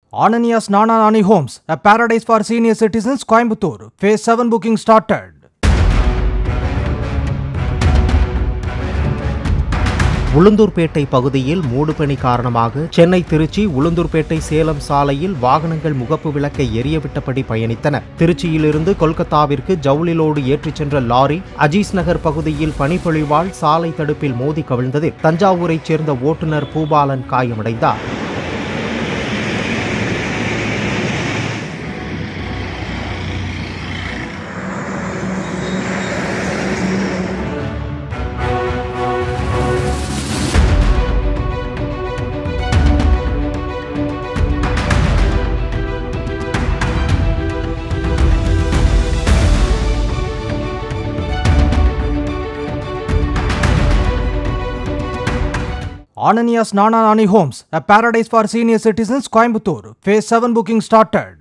Ananias Nana Nani Homes, a paradise for senior citizens, Coimbatore. Phase 7 booking started. Ulundurpet பகுதியில் மூடுபனி காரணமாக சென்னை திருச்சி உளுந்தூர்பேட்டை சேலம் சாலையில் வாகனங்கள் முகப்பு விளக்கை எரியவிட்டபடி பயணித்தன திருச்சியிலிருந்து கொல்கத்தாவிற்கு ஜவுளிலோடு ஏற்றிச் சென்ற லாரி அஜீஸ் நகர் பகுதியில் பனிப்பொழிவால் சாலை தடுப்பில் மோதி கவிழ்ந்ததில் தஞ்சாவூரைச் சேர்ந்த ஓட்டுநர் பூபாலன் காயமடைந்தார் Ananias Nana Nani Homes, a paradise for senior citizens, Coimbatore. Phase 7 booking started.